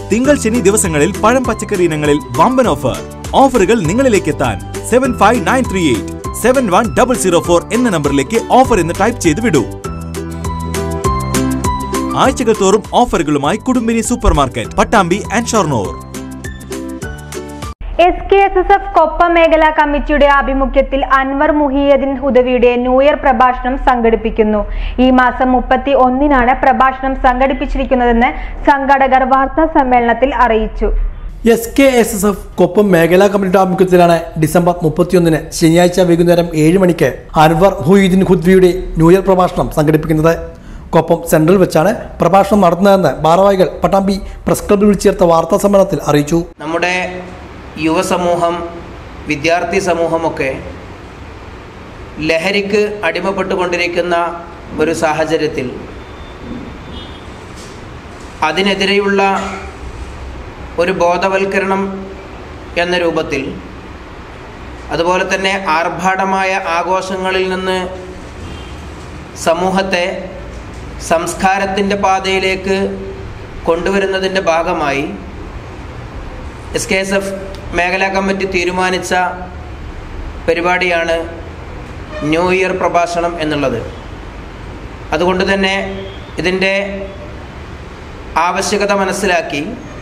തിങ്കൾ ശനി ദിവസങ്ങളിൽ പഴം പച്ചക്കറി ഇനങ്ങളിൽ വമ്പൻ ഓഫർ ഓഫറുകൾ നിങ്ങളിലേക്ക് എത്താൻ seven five nine three eight seven one double zero four എന്ന നമ്പറിലേക്ക് ഓഫർ എന്ന് ടൈപ്പ് ചെയ്ത് വിടൂ ആഴ്ചകൾ തോറും ഓഫറുകളുമായി കുടുംബിനി supermarket Pattambi and Shoranur S K S S F Koppam മേഖലാ കമ്മിറ്റിയുടെ ആഭിമുഖ്യത്തിൽ അൻവർ മുഹിയദ്ദീൻ ഹുദവിയുടെ ന്യൂ ഇയർ പ്രഭാഷണം സംഘടിപ്പിക്കുന്നു ഈ മാസം മുപ്പത്തി ഒന്നിനാണ് പ്രഭാഷണം സംഘടിപ്പിച്ചിരിക്കുന്നതെന്ന് സംഘാടകർ വാർത്താ സമ്മേളനത്തിൽ അറിയിച്ചു S K S S F Koppam മേഖലാ കമ്മിറ്റിയുടെ ആഭിമുഖ്യത്തിലാണ് ഡിസംബർ മുപ്പത്തിയൊന്നിന് ശനിയാഴ്ച വൈകുന്നേരം ഏഴ് മണിക്ക് അൻവർ ഹുയിദ്ദീൻ ഖുദ്വിയുടെ ന്യൂ ഇയർ പ്രഭാഷണം സംഘടിപ്പിക്കുന്നത് കൊപ്പം സെൻട്രൽ വെച്ചാണ് പ്രഭാഷണം നടത്തുന്നതെന്ന് ഭാരവാഹികൾ പട്ടാമ്പി പ്രസ് ക്ലബ്ബിൽ വിളിച്ചു ചേർത്ത വാർത്താ സമ്മേളനത്തിൽ അറിയിച്ചു നമ്മുടെ യുവസമൂഹം വിദ്യാർത്ഥി സമൂഹമൊക്കെ ലഹരിക്ക് അടിമപ്പെട്ടുകൊണ്ടിരിക്കുന്ന ഒരു സാഹചര്യത്തിൽ അതിനെതിരെയുള്ള ഒരു ബോധവൽക്കരണം എന്ന രൂപത്തിൽ അതുപോലെ തന്നെ ആർഭാടമായ ആഘോഷങ്ങളിൽ നിന്ന് സമൂഹത്തെ സംസ്കാരത്തിൻ്റെ പാതയിലേക്ക് കൊണ്ടുവരുന്നതിൻ്റെ ഭാഗമായി എസ് കെ എസ് എഫ് മേഖലാ കമ്മിറ്റി തീരുമാനിച്ച പരിപാടിയാണ് ന്യൂ ഇയർ പ്രഭാഷണം എന്നുള്ളത് അതുകൊണ്ട് തന്നെ ഇതിൻ്റെ ആവശ്യകത മനസ്സിലാക്കി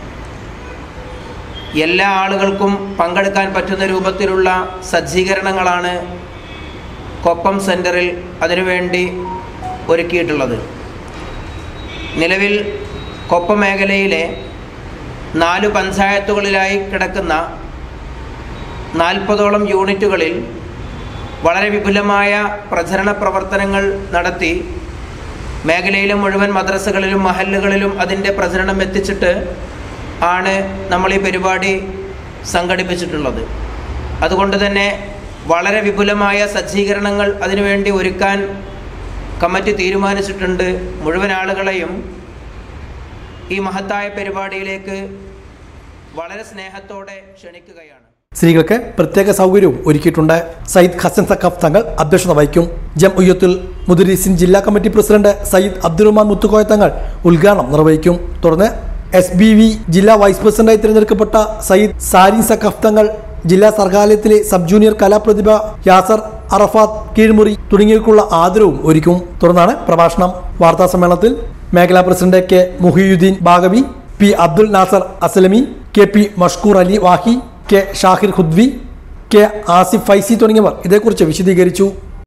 എല്ലാ ആളുകൾക്കും പങ്കെടുക്കാൻ പറ്റുന്ന രൂപത്തിലുള്ള സജ്ജീകരണങ്ങളാണ് കൊപ്പം സെൻറ്ററിൽ അതിനുവേണ്ടി ഒരുക്കിയിട്ടുള്ളത് നിലവിൽ കൊപ്പം മേഖലയിലെ നാല് പഞ്ചായത്തുകളിലായി കിടക്കുന്ന നാൽപ്പതോളം യൂണിറ്റുകളിൽ വളരെ വിപുലമായ പ്രചരണ പ്രവർത്തനങ്ങൾ നടത്തി മേഖലയിലെ മുഴുവൻ മദ്രസകളിലും മഹല്ലുകളിലും അതിൻ്റെ പ്രചരണം എത്തിച്ചിട്ട് ആണ് നമ്മൾ ഈ പരിപാടി സംഘടിപ്പിച്ചിട്ടുള്ളത് അതുകൊണ്ട് തന്നെ വളരെ വിപുലമായ സജ്ജീകരണങ്ങൾ അതിനുവേണ്ടി ഒരുക്കാൻ കമ്മിറ്റി തീരുമാനിച്ചിട്ടുണ്ട് മുഴുവൻ ആളുകളെയും ഈ മഹത്തായ പരിപാടിയിലേക്ക് വളരെ സ്നേഹത്തോടെ ക്ഷണിക്കുകയാണ് സ്ത്രീകൾക്ക് പ്രത്യേക സൗകര്യവും ഒരുക്കിയിട്ടുണ്ട് സയ്യിദ് ഹസൻ സഖാഫ് തങ്ങൾ അധ്യക്ഷത വഹിക്കും ജം ഉയ്യത്തുൽ മുദരീസിൻ ജില്ലാ കമ്മിറ്റി പ്രസിഡന്റ് സയ്യിദ് അബ്ദുറഹ്മാൻ മുത്തുക്കോയ തങ്ങൾ ഉദ്ഘാടനം നിർവഹിക്കും തുടർന്ന് എസ് ബി വി ജില്ലാ വൈസ് പ്രസിഡന്റായി തിരഞ്ഞെടുക്കപ്പെട്ട സയ്യിദ് സാരിൻ സഖാഫ് തങ്ങൾ ജില്ലാ സർഗാലയത്തിലെ സബ് ജൂനിയർ കലാപ്രതിഭ യാസർ അറഫാത്ത് കീഴ്മുറി തുടങ്ങിയവർക്കുള്ള ആദരവും ഒരുക്കും തുടർന്നാണ് പ്രഭാഷണം വാർത്താ സമ്മേളനത്തിൽ മേഖലാ president K Muhiyuddeen Baqavi P Abdul Nasar Aslami K P Mashkoor Ali Wahi K Shahir Khudwi K Asif Faizi തുടങ്ങിയവർ ഇതേക്കുറിച്ച് വിശദീകരിച്ചു